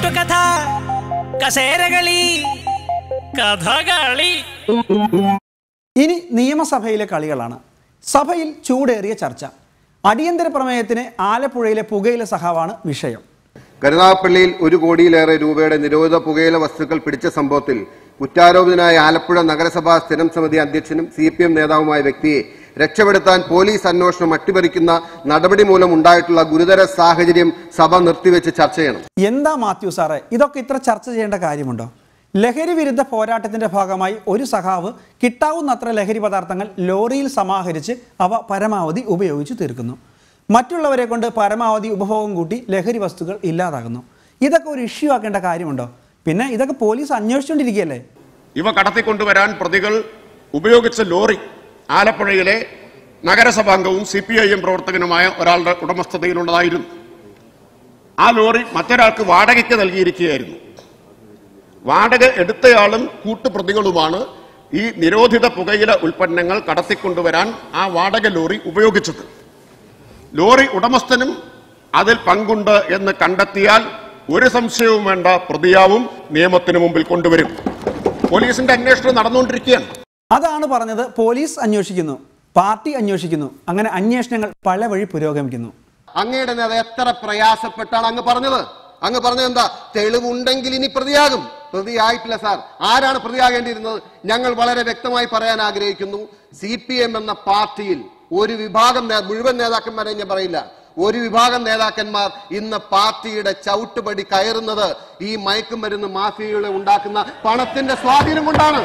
കെട്ടുകഥ കസേരകളി കഥകളി ഇനി നിയമസഭയിലെ കളികളാണ് സഭയിൽ ചൂടേറിയ ചർച്ച അടിയന്തര പ്രമേയത്തിന് ആലപ്പുഴയിലെ പുകയില സഹാവാണ് വിഷയം കരുനാഗപ്പള്ളിയിൽ ഒരു കോടിയിലേറെ രൂപയുടെ നിരോധിത പുകയില വസ്തുക്കൾ പിടിച്ച സംഭവത്തിൽ കുറ്റാരോപിതനായ ആലപ്പുഴ നഗരസഭാ സ്ഥിരം സമിതി അധ്യക്ഷനും സി പി എം നേതാവുമായ വ്യക്തിയെ രക്ഷപ്പെടുത്താൻ പോലീസ് അന്വേഷണം അട്ടിമറിക്കുന്ന നടപടി മൂലം ഉണ്ടായിട്ടുള്ള ഗുരുതര സാഹചര്യം സഭ നിർത്തിവെച്ച് ചർച്ച ചെയ്യണം എന്താ മാത്യു സാറേ ഇതൊക്കെ ഇത്ര ചർച്ച ചെയ്യേണ്ട കാര്യമുണ്ടോ ലഹരി വിരുദ്ധ പോരാട്ടത്തിന്റെ ഭാഗമായി ഒരു സഖാവ് കിട്ടാവുന്നത്ര ലഹരി പദാർത്ഥങ്ങൾ ലോറിയിൽ സമാഹരിച്ച് അവ പരമാവധി ഉപയോഗിച്ച് തീർക്കുന്നു മറ്റുള്ളവരെ കൊണ്ട് പരമാവധി ഉപഭോഗം കൂട്ടി ലഹരി വസ്തുക്കൾ ഇല്ലാതാകുന്നു ഇതൊക്കെ ഒരു ഇഷ്യൂ ആക്കേണ്ട കാര്യമുണ്ടോ പിന്നെ ഇതൊക്കെ പോലീസ് അന്വേഷിച്ചുകൊണ്ടിരിക്കുകയല്ലേ ഇവ കടത്തിക്കൊണ്ടുവരാൻ പ്രതികൾ ഉപയോഗിച്ച ലോറി ആലപ്പുഴയിലെ നഗരസഭാംഗവും സി പി ഐ എം പ്രവർത്തകനുമായ ഒരാളുടെ ഉടമസ്ഥതയിലുള്ളതായിരുന്നു ആ ലോറി മറ്റൊരാൾക്ക് വാടകയ്ക്ക് നൽകിയിരിക്കുകയായിരുന്നു വാടക എടുത്തയാളും കൂട്ടുപ്രതികളുമാണ് ഈ നിരോധിത പുകയില ഉൽപ്പന്നങ്ങൾ കടത്തിക്കൊണ്ടുവരാൻ ആ വാടക ലോറി ഉപയോഗിച്ചത് ലോറി ഉടമസ്ഥനും അതിൽ പങ്കുണ്ട് എന്ന് കണ്ടെത്തിയാൽ ഒരു സംശയവും വേണ്ട പ്രതിയാവും നിയമത്തിന് മുമ്പിൽ കൊണ്ടുവരും പോലീസിന്റെ അന്വേഷണം നടന്നുകൊണ്ടിരിക്കുകയാണ് അതാണ് പറഞ്ഞത് പോലീസ് അന്വേഷിക്കുന്നു പാർട്ടി അന്വേഷിക്കുന്നു അങ്ങനെ അന്വേഷണങ്ങൾ പല വഴി പുരോഗമിക്കുന്നു അങ്ങയുടെ നേത എത്ര പ്രയാസപ്പെട്ടാണ് അങ്ങ് പറഞ്ഞത് അങ്ങ് പറഞ്ഞത് എന്താ തെളിവുണ്ടെങ്കിൽ ഇനി പ്രതിയാകും പ്രതിയായിട്ടില്ല സാർ ആരാണ് പ്രതിയാകേണ്ടിയിരുന്നത് ഞങ്ങൾ വളരെ വ്യക്തമായി പറയാൻ ആഗ്രഹിക്കുന്നു സി പി എം എന്ന പാർട്ടിയിൽ ഒരു വിഭാഗം നേ- മുഴുവൻ നേതാക്കന്മാരെ ഞാൻ പറയില്ല ഒരു വിഭാഗം നേതാക്കന്മാർ ഇന്ന് പാർട്ടിയുടെ ചവിട്ടുപടി കയറുന്നത് ഈ മയക്കുമരുന്ന് മാഫിയകളെ ഉണ്ടാക്കുന്ന പണത്തിന്റെ സ്വാധീനം കൊണ്ടാണ്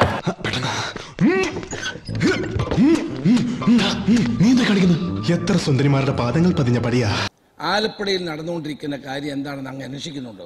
നീ എന്താ കളിക്കുന്നു എത്ര സുന്ദരിമാരുടെ പാദങ്ങൾ പതിഞ്ഞ പടിയാ ആലപ്പുഴയിൽ നടന്നുകൊണ്ടിരിക്കുന്ന കാര്യം എന്താണെന്ന് അങ്ങ് അന്വേഷിക്കുന്നുണ്ടോ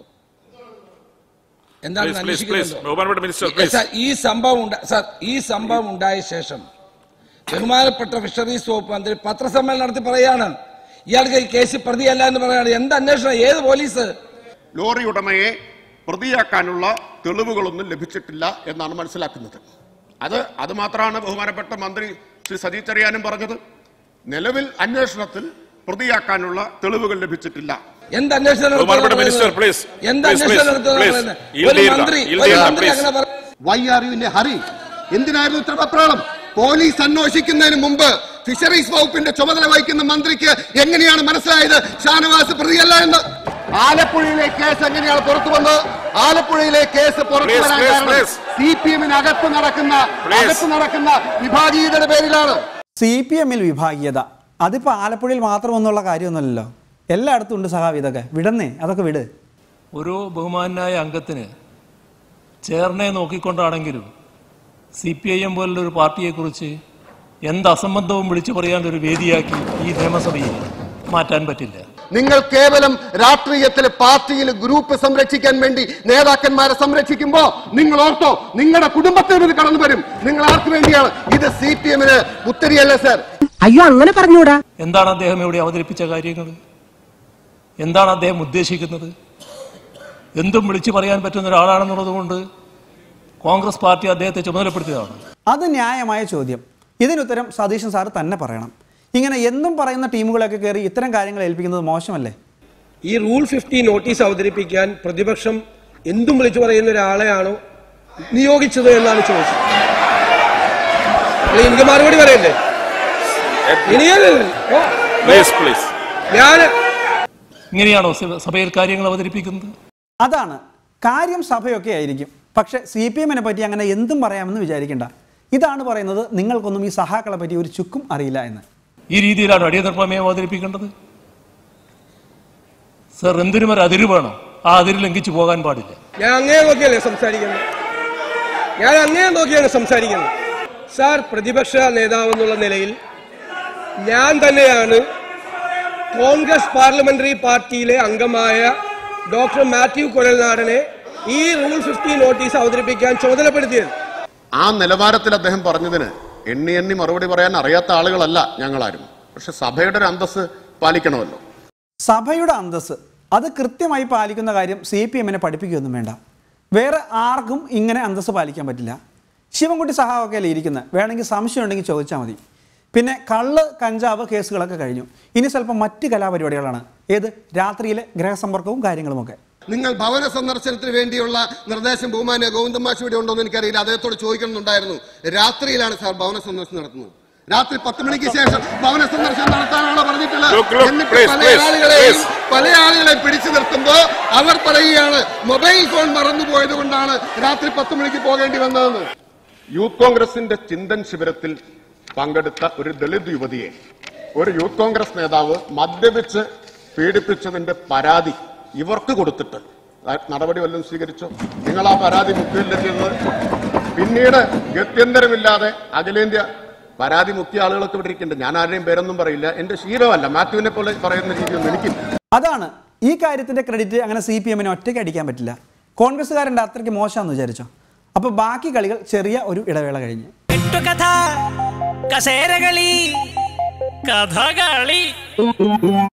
എന്താണെന്ന് Please, please, please. അന്വേഷിക്കുന്നുണ്ടോ ബഹുമാനപ്പെട്ട മിനിസ്റ്റർ, ഏ, please. സാർ, ഈ സംഭവം ഉണ്ട- സാർ ഈ സംഭവം ഉണ്ടായ ശേഷം ബഹുമാനപ്പെട്ട ഫിഷറീസ് വകുപ്പ് മന്ത്രി പത്രസമ്മേളനം നടത്തി പറയാണ് ഇയാൾക്ക് ഈ കേസ് പ്രതിയല്ല എന്ന് പറയാണ് എന്ത് അന്വേഷണം ഏത് പോലീസ് ലോറി ഉടമയെ പ്രതിയാക്കാനുള്ള തെളിവുകളൊന്നും ലഭിച്ചിട്ടില്ല എന്നാണ് മനസ്സിലാക്കുന്നത് അത് അത് മാത്രമാണ് ബഹുമാനപ്പെട്ട മന്ത്രി ശ്രീ സജി ചെറിയാനും പറഞ്ഞത് നിലവിൽ അന്വേഷണത്തിൽ പ്രതിയാക്കാനുള്ള തെളിവുകൾ ലഭിച്ചിട്ടില്ല എന്ത് അന്വേഷണം ബഹുമാനപ്പെട്ട നടത്തുമെന്ന് മിനിസ്റ്റർ, പറയുന്നത്? please. എന്ത് Please, അന്വേഷണം please, നടത്തുമെന്ന് please. പറയുന്നത്? Yield ഒരു ചെയ്യുക, മന്ത്രി yield ഒരു ചെയ്യുക, മന്ത്രി please. അങ്ങനെ പറ- why are you in hurry എന്തിനായിരുന്നു ഇത്ര വെപ്രാളം പോലീസ് അന്വേഷിക്കുന്നതിന് മുമ്പ് ഫിഷറീസ് വകുപ്പിന്റെ ചുമതല വഹിക്കുന്ന മന്ത്രിക്ക് എങ്ങനെയാണ് മനസ്സിലായത് ഷാനവാസ് പ്രതിയല്ല എന്ന് ആലപ്പുഴയിലെ കേസ് എങ്ങനെയാണ് പുറത്തു വന്നത് ആലപ്പുഴയിലെ കേസ് പുറത്തു Please, വരാൻ please, കാരണം please. സി പി എമ്മിന് അകത്ത് നടക്കുന്ന Please. അകത്ത് നടക്കുന്ന വിഭാഗീയതയുടെ പേരിലാണ് സി പി എമ്മിൽ വിഭാഗീയത അതിപ്പോൾ ആലപ്പുഴയിൽ മാത്രമൊന്നുള്ള കാര്യമൊന്നുമല്ലല്ലോ എല്ലായിടത്തും ഉണ്ട് സഹാബ് ഇതൊക്കെ വിടന്നേ അതൊക്കെ വിട് ഓരോ ബഹുമാനായ അംഗത്തിന് ചേർനെ നോക്കിക്കൊണ്ടാണെങ്കിലും സി പി ഐ എം പോലുള്ള ഒരു പാർട്ടിയെക്കുറിച്ച് എന്ത് അസംബന്ധവും വിളിച്ചു പറയാൻ ഒരു വേദിയാക്കി ഈ നിയമസഭയെ മാറ്റാൻ പറ്റില്ല നിങ്ങൾ കേവലം രാഷ്ട്രീയത്തിൽ പാർട്ടിയിൽ ഗ്രൂപ്പ് സംരക്ഷിക്കാൻ വേണ്ടി നേതാക്കന്മാരെ സംരക്ഷിക്കുമ്പോ നിങ്ങൾ ഓർത്തോ നിങ്ങളുടെ കുടുംബത്തിൽ ഇത് കടന്നു വരും നിങ്ങൾ ആർക്ക് വേണ്ടിയാണ് ഇത് സി പി എമ്മിന് പുത്തരിയല്ല സർ അയ്യോ അങ്ങനെ പറഞ്ഞൂടാ എന്താണ് അദ്ദേഹം ഇവിടെ അവതരിപ്പിച്ച കാര്യങ്ങൾ എന്താണ് അദ്ദേഹം ഉദ്ദേശിക്കുന്നത് എന്തും വിളിച്ചു പറയാൻ പറ്റുന്ന ഒരാളാണെന്നുള്ളത് കൊണ്ട് കോൺഗ്രസ് പാർട്ടി അദ്ദേഹത്തെ ചുമതലപ്പെടുത്തിയതാണ് അത് ന്യായമായ ചോദ്യം ഇതിനുത്തരം സതീശൻ സാർ തന്നെ പറയണം ഇങ്ങനെ എന്നും പറയുന്ന ടീമുകളൊക്കെ കയറി ഇത്തരം കാര്യങ്ങൾ ഏൽപ്പിക്കുന്നത് മോശമല്ലേ ഈ റൂൾ ഫിഫ്റ്റി നോട്ടീസ് അവതരിപ്പിക്കാൻ പ്രതിപക്ഷം എന്തും വിളിച്ചു പറയുന്ന ഒരാളെയാണോ നിയോഗിച്ചത് എന്നാണ് ചോദിച്ചത് അല്ല, എനിക്ക് മറുപടി പറയണ്ടേ ഇനിയല്ല ഓ, പ്ലീസ് പ്ലീസ് ഞാൻ ഇങ്ങനെയാണോ സഭ- സഭയിൽ കാര്യങ്ങൾ അവതരിപ്പിക്കുന്നത് അതാണ് കാര്യം സഭയൊക്കെ ആയിരിക്കും പക്ഷേ സി പി എമ്മിനെ പറ്റി അങ്ങനെ എന്തും പറയാമെന്ന് വിചാരിക്കേണ്ട ഇതാണ് പറയുന്നത് നിങ്ങൾക്കൊന്നും ഈ സഹാക്കളെ പറ്റി ഒരു ചുക്കും അറിയില്ല എന്ന് ഈ രീതിയിലാണ് അടിയന്തര പ്രമേയം അവതരിപ്പിക്കേണ്ടത് സർ എന്തിനും ഒരു അതിര് വേണം ആ അതിര് ലംഘിച്ചു പോകാൻ പാടില്ല ഞാൻ അങ്ങേ നോക്കിയല്ലേ സംസാരിക്കുന്നത് ഞാൻ അങ്ങേ നോക്കിയാണ് സംസാരിക്കുന്നത് സാർ പ്രതിപക്ഷ നേതാവ് എന്നുള്ള നിലയിൽ ഞാൻ തന്നെയാണ് കോൺഗ്രസ് പാർലമെന്ററി പാർട്ടിയിലെ അംഗമായ ഡോക്ടർ മാത്യു കുഴൽനാടനെ ഈ റൂൾ ഫിഫ്റ്റി നോട്ടീസ് അവതരിപ്പിക്കാൻ ചുമതലപ്പെടുത്തിയത് ആ നിലവാരത്തിൽ അദ്ദേഹം പറഞ്ഞതിന് എണ്ണി എണ്ണി മറുപടി പറയാൻ അറിയാത്ത ആളുകളല്ല ഞങ്ങളാരും പക്ഷെ സഭയുടെ ഒരു അന്തസ് പാലിക്കണമല്ലോ സഭയുടെ അന്തസ് അത് കൃത്യമായി പാലിക്കുന്ന കാര്യം സി പി എമ്മിനെ പഠിപ്പിക്കുകയൊന്നും വേണ്ട വേറെ ആർക്കും ഇങ്ങനെ അന്തസ് പാലിക്കാൻ പറ്റില്ല ശിവൻകുട്ടി സഹാവൊക്കെ അല്ലേ ഇരിക്കുന്നത് വേണമെങ്കിൽ സംശയം ഉണ്ടെങ്കിൽ ചോദിച്ചാൽ മതി പിന്നെ കള്ള് കഞ്ചാവ് കേസുകളൊക്കെ കഴിഞ്ഞു ഇനി സ്വല്പം മറ്റ് കലാപരിപാടികളാണ് ഏത് രാത്രിയിലെ ഗ്രഹസമ്പർക്കവും കാര്യങ്ങളുമൊക്കെ നിങ്ങൾ ഭവന സന്ദർശനത്തിന് വേണ്ടിയുള്ള നിർദ്ദേശം ബഹുമാന്യ ഗോവിന്ദൻ മാഷ് ഇവിടെ ഉണ്ടോ എന്ന് എനിക്കറിയില്ല അദ്ദേഹത്തോട് ചോദിക്കണമെന്നുണ്ടായിരുന്നു രാത്രിയിലാണ് സാർ ഭവന സന്ദർശനം നടത്തുന്നത് രാത്രി പത്ത് മണിക്ക് ശേഷം ഭവന സന്ദർശനം നടത്താനാണോ പറഞ്ഞിട്ടുള്ളത് Look, look, എന്നിട്ട് please, പല please, ആളുകളെയും please. പല ആളുകളെ പിടിച്ചു നിർത്തുമ്പോ അവർ പറയുകയാണ് മൊബൈൽ ഫോൺ മറന്നുപോയത് കൊണ്ടാണ് രാത്രി പത്ത് മണിക്ക് പോകേണ്ടി വന്നതെന്ന് യൂത്ത് കോൺഗ്രസിന്റെ ചിന്തൻ ശിബിരത്തിൽ പങ്കെടുത്ത ഒരു ദളിത് യുവതിയെ ഒരു യൂത്ത് കോൺഗ്രസ് നേതാവ് മദ്യപിച്ച് പീഡിപ്പിച്ചതിന്റെ പരാതി ഇവർക്ക് കൊടുത്തിട്ട് ആ നടപടി വല്ലതും സ്വീകരിച്ചോ നിങ്ങൾ ആ പരാതി മുഖ്യല്ലെത്തിയത് പിന്നീട് ഗത്യന്തരമില്ലാതെ അഖിലേന്ത്യ പരാതി മുഖ്യ ആളുകളൊക്കെ ഇവിടെ ഇരിക്കുന്നുണ്ട് ഞാൻ ആരുടെയും പേരൊന്നും പറയില്ല എന്റെ ശീലമല്ല മാത്യുവിനെ പോലെ പറയുന്ന രീതിയൊന്നും എനിക്കില്ല അതാണ് ഈ കാര്യത്തിന്റെ ക്രെഡിറ്റ് അങ്ങനെ സി പി എമ്മിന് ഒറ്റയ്ക്ക് അടിക്കാൻ പറ്റില്ല കോൺഗ്രസ്സുകാരുടെ അത്രയ്ക്ക് മോശമാണെന്ന് വിചാരിച്ചോ അപ്പോൾ ബാക്കി കളികൾ ചെറിയ ഒരു ഇടവേള കഴിഞ്ഞ് കെട്ടുകഥ കസേരകളി കഥകളി